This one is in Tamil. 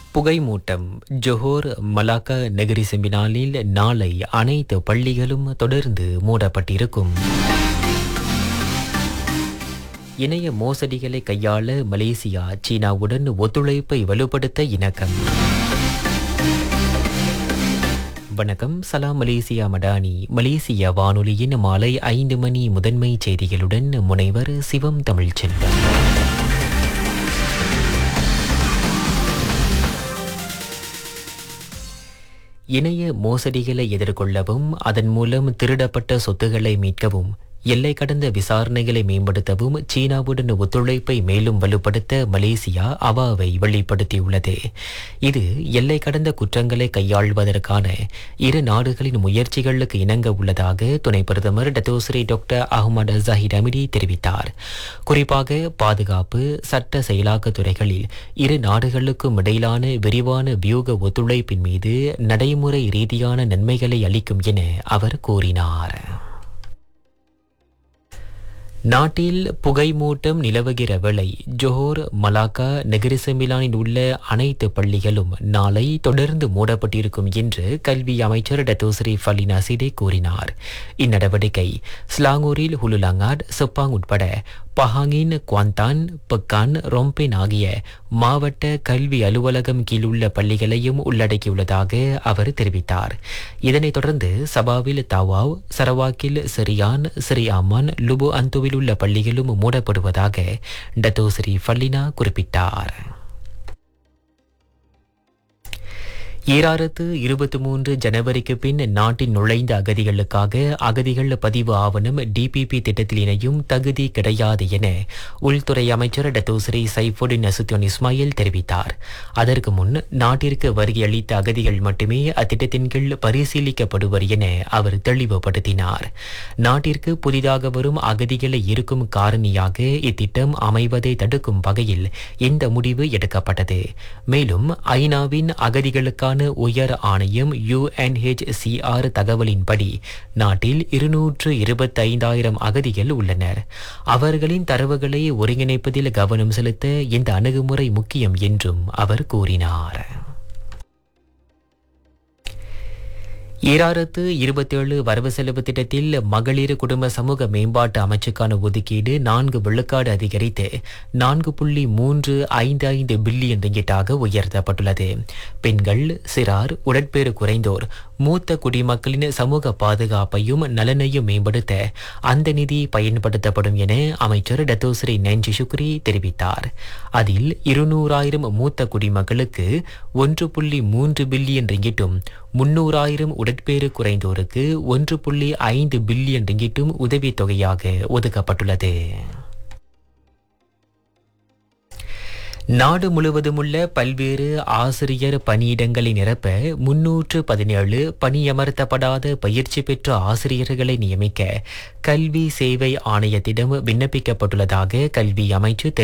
புகைமூட்டம் ஜொஹோர் மலாக்கா நகரி செம்பினாலில் நாளை அனைத்து பள்ளிகளும் தொடர்ந்து மூடப்பட்டிருக்கும் இணைய மோசடிகளை கையாள மலேசியா சீனாவுடன் ஒத்துழைப்பை வலுப்படுத்த இணக்கம் வணக்கம் சலாம் மலேசியா மடானி மலேசியா வானொலியின் மாலை ஐந்து மணி முதன்மை செய்திகளுடன் முனைவர் சிவம் தமிழ்ச்செல்வன் இணைய மோசடிகளை எதிர்கொள்ளவும் அதன் மூலம் திருடப்பட்ட சொத்துக்களை மீட்கவும் எல்லை கடந்த விசாரணைகளை மேம்படுத்தவும் சீனாவுடன் ஒத்துழைப்பை மேலும் வலுப்படுத்த மலேசியா அவாவை வெளிப்படுத்தியுள்ளது இது எல்லை கடந்த குற்றங்களை கையாள்வதற்கான இரு நாடுகளின் முயற்சிகளுக்கு இணங்க உள்ளதாக துணை பிரதமர் Datuk Seri doctor Ahmad Zahid Hamidi தெரிவித்தார் குறிப்பாக பாதுகாப்பு சட்ட செயலாக்க துறைகளில் இரு நாடுகளுக்கும் இடையிலான விரிவான வியூக ஒத்துழைப்பின் மீது நடைமுறை ரீதியான நன்மைகளை அளிக்கும் என அவர் கூறினார் நாட்டில் புகைமூட்டம் நிலவுகிற வேளை ஜோஹோர் மலாக்கா நெகிரிசமிலானில் உள்ள அனைத்து பள்ளிகளும் நாளை தொடர்ந்து மூடப்பட்டிருக்கும் என்று கல்வி அமைச்சர் டத்தோஸ்ரீ ஃபலினா சிடே கூறினார் இந்நடவடிக்கை ஸ்லாங்கூரில் ஹுலுலாங்காட் செப்பாங் உட்பட பஹாங்கின் குவாந்தான் பெக்கான் ரொம்பென் ஆகிய மாவட்ட கல்வி அலுவலகம் கீழுள்ள பள்ளிகளையும் உள்ளடக்கியுள்ளதாக அவர் தெரிவித்தார் இதனைத் தொடர்ந்து சபாவில் தாவாவ் சரவாக்கில் சிரியான் ஸ்ரீ அமான் லுபு அந்துவில் உள்ள பள்ளிகளும் மூடப்படுவதாக டத்தோஸ்ரீ ஃபல்லினா குறிப்பிட்டார் ஈராயிரத்து இருபத்தி மூன்று ஜனவரிக்கு பின் நாட்டில் நுழைந்த அகதிகளுக்காக அகதிகள் பதிவு ஆவணம் டிபிபி திட்டத்தில் இணையும் தகுதி கிடையாது என உள்துறை அமைச்சர் டத்தோஸ்ரீ சைஃபுடின் அசுத்தியோன் இஸ்மாயில் தெரிவித்தார் அதற்கு முன் நாட்டிற்கு வருகையளித்த அகதிகள் மட்டுமே அத்திட்டத்தின் கீழ் பரிசீலிக்கப்படுவர் என அவர் தெளிவுபடுத்தினார் நாட்டிற்கு புதிதாக வரும் அகதிகளை இருக்கும் காரணியாக இத்திட்டம் அமைவதை தடுக்கும் வகையில் இந்த முடிவு எடுக்கப்பட்டது மேலும் ஐநாவின் அகதிகளுக்கான தொடர்பான உயர் ஆணையம் யுஎன்ஹெச்சிஆர் தகவலின்படி நாட்டில் இருநூற்று இருபத்தைந்தாயிரம் அகதிகள் உள்ளனர் அவர்களின் தரவுகளை ஒருங்கிணைப்பதில் கவனம் செலுத்த இந்த அணுகுமுறை முக்கியம் என்றும் அவர் கூறினார் ஈராயிரத்து இருபத்தேழு வரவு செலவு திட்டத்தில் மகளிர் குடும்ப சமூக மேம்பாட்டு அமைச்சுக்கான ஒதுக்கீடு நான்கு விழுக்காடு அதிகரித்து நான்கு புள்ளி மூன்று ஐந்து ஐந்து பில்லியன் ரிங்கிட்டாக உயர்த்தப்பட்டுள்ளது பெண்கள் சிறார் உடற்பேறு குறைந்தோர் மூத்த குடிமக்களின் சமூக பாதுகாப்பையும் நலனையும் மேம்படுத்த அந்த நிதி பயன்படுத்தப்படும் என அமைச்சர் டத்தோஸ்ரீ நெஞ்சி சுக்ரி தெரிவித்தார் அதில் இருநூறாயிரம் மூத்த குடிமக்களுக்கு ஒன்று புள்ளி மூன்று பில்லியன் ரிங்கிட்டும் முன்னூறாயிரம் உடற்பேறு குறைந்தோருக்கு ஒன்று புள்ளி ஐந்து பில்லியன் ரிங்கிட்டும் உதவித்தொகையாக ஒதுக்கப்பட்டுள்ளது நாடு முழுவதும் உள்ள பல்வேறு ஆசிரியர் பணியிடங்களை நிரப்ப முன்னூற்று பதினேழு பணியமர்த்தப்படாத பயிற்சி பெற்ற ஆசிரியர்களை நியமிக்க கல்வி சேவை ஆணையத்திடம் விண்ணப்பிக்கப்பட்டுள்ளதாக கல்வி அமைச்சு